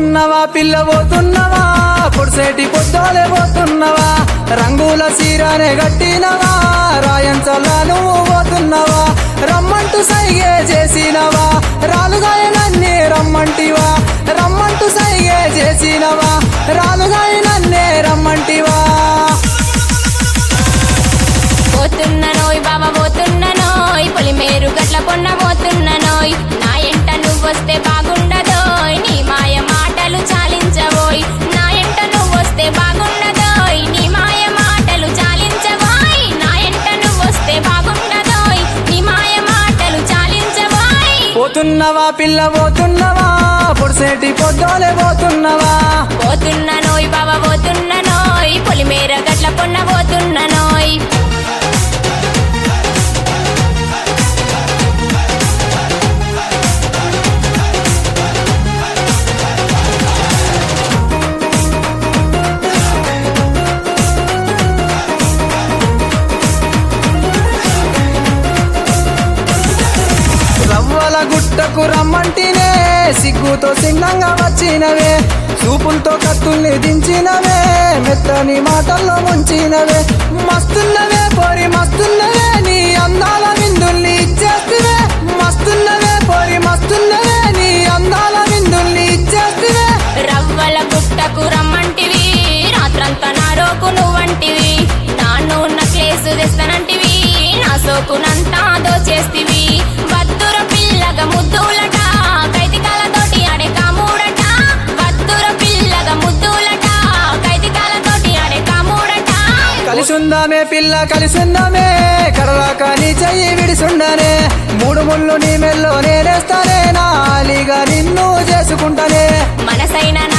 పోతున్నవా పిల్ల పోతున్నవా పొడిసేటి పొద్దోలే పోతున్నవా రంగుల సీరానే గట్టినవా రాయంచల్లా నువ్వు పోతున్నవా రమ్మంటూ సైగే చేసినవా రాలుగాయనన్నే రమ్మంటివా రమ్మంటూ సైగే చేసినవా రాలుగాయనన్నే రమ్మంటివా పోతున్ననోయ్ బావ పోతున్ననోయ్ పొలిమేరు గట్ల పొన్న పోతున్ననోయ్ నా ఎంట నువ్వొస్తే బాగుండదోయ్ నీ మాయ మాటలు చాలించవోయ్ నా ఎంట నువ్వొస్తే బాగుండదోయ్ నీ మాయ మాటలు చాలించవోయ్ నా ఎంట నువ్వొస్తే బాగుండదోయ్ నీ మాయ మాటలు చాలించవోయ్ పోతున్నవా పిల్ల పోతున్నవా పొడిసేటి పొద్దోలే పోతున్నవా పోతున్ననోయ్ బావ పోతున్ననోయ్ పొలిమేర గట్ల పొన్న పోతున్ననోయ్ రవ్వల గుట్టకు రమ్మంటినే సిగ్గుతో సిన్నంగా వచ్చినవే చూపులతో కత్తుల్ని దించినవే మెత్తని మాటల్లో ముంచినవే మస్తున్నవే పోరి మస్తున్నవే నీ అందాల విందుల్ని ఇచ్చేస్తువే మస్తున్నవే పోరి మస్తున్నవే నీ అందాల విందుల్ని ఇచ్చేస్తువే రవ్వల గుట్టకు రమ్మంటివి రాత్రంతా నా రోకు నువ్వంటివి నాన్ను నక్లేసు తెస్తానంటివి నా సోకునంతా దోచేస్తివి వద్దుర పిల్లగ ముద్దులట కైతికాలతోటి ఆడే కామూడట వద్దుర పిల్లగ ముద్దులట కైతికాలతోటి ఆడే కామూడట కలిసుందామే పిల్ల కలిసుందామే కడలాక నీ చెయ్యి విడిసుండనే మూడు ముళ్ళు నీ మెల్లో నేనేస్తానే నాలిగా నిన్ను చేసుకుంటానే మనసైన